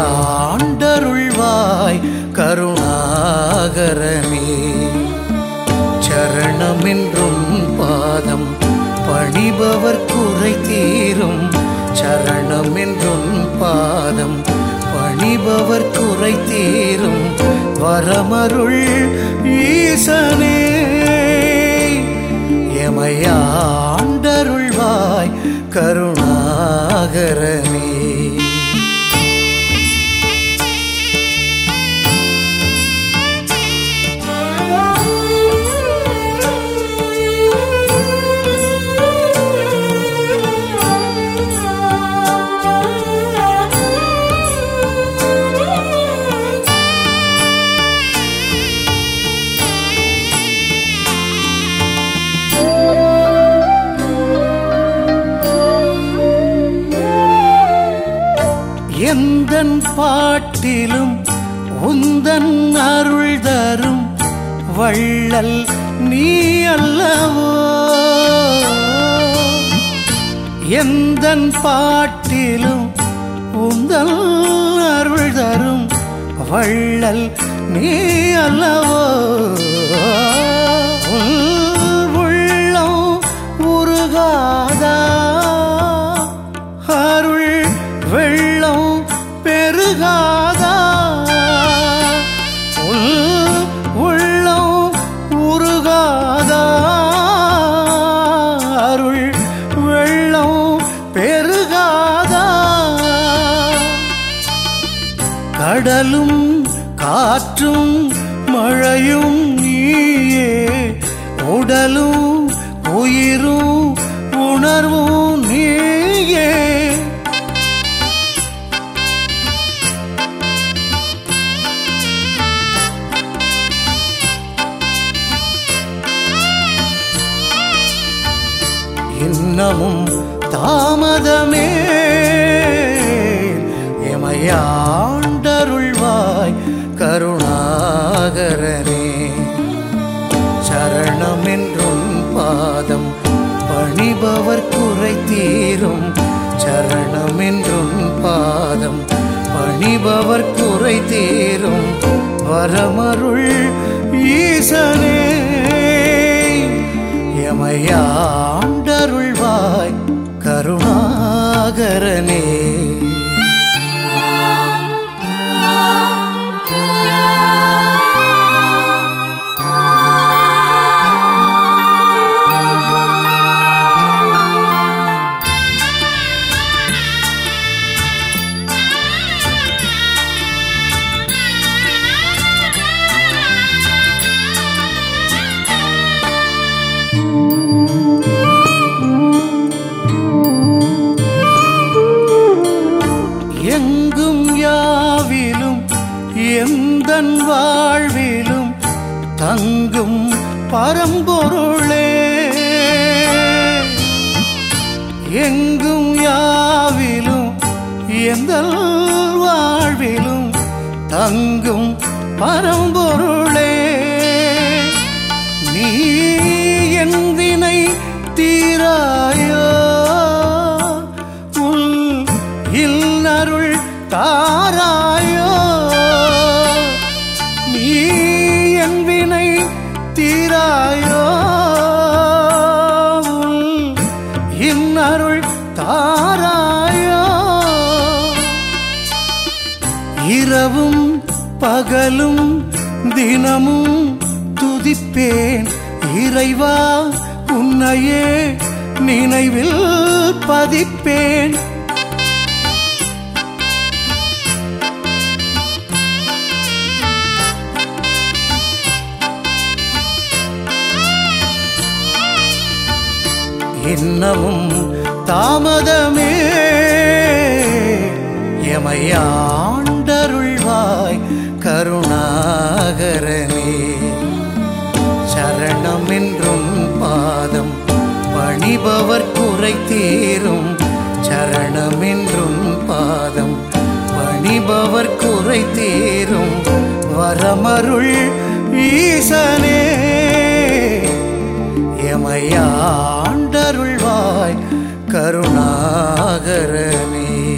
எமையாண்டருள்வாய் கருணாகரனே சரணமென்றும் பாதம் பணிபவர் குறை தீரும் சரணமென்றும் பாதம் பணிபவர் குறை தீரும் வரமருள் ஈசனே எமையாண்டருள்வாய் கருணாகரனே எந்தன் பாட்டிலும் உந்தன் அருள் தரும் வள்ளல் நீ அல்லவோ எந்தன் பாட்டிலும் உந்தன் அருள் தரும் வள்ளல் நீ அல்லவோ உன் உள்ளம் உருகாதா அருள் வெள்ளம் பெருகாதா உள் உள்ளம் உருகாதா அருள் வெள்ளம் பெருகாதா கடலும் காற்றும் மழையும் நீயே உடலும் உயிரும் உணர்வும் நீயே இன்னமும் தாமதமே எமையாண்டருள்வாய் கருணாகரனே சரணமென்றும் பாதம் பணிபவர் குறை தீரும் சரணமென்றும் பாதம் பணிபவர் குறை தீரும் வரமருள் ஈசனே எமையாண்டருள்வாய் கருணாகரனே எங்கும் யாவிலும் எந்தன் வாழ்விலும் தங்கும் பரம்பொருளே எங்கும் யாவிலும் எந்த வாழ்விலும் தங்கும் பரம்பொருளே நீ என் வினை தீராயோ உள் இல்லருள் தாராயோ நீ என் வினை தீராயோ உள் இன்னருள் தாராயோ இரவும் பகலும் தினமும் துதிப்பேன் இறைவா உன்னையே நினைவில் பதிப்பேன் இன்னமும் தாமதமே எமையாண்டருள்வாய் கருணாகரனே சரணமென்றும் பாதம் பணிபவர் குறை தீரும் சரணமென்றும் பாதம் பணிபவர் குறை தீரும் வரமருள் ஈசனே எமையாண்டருள்வாய் கருணாகரனே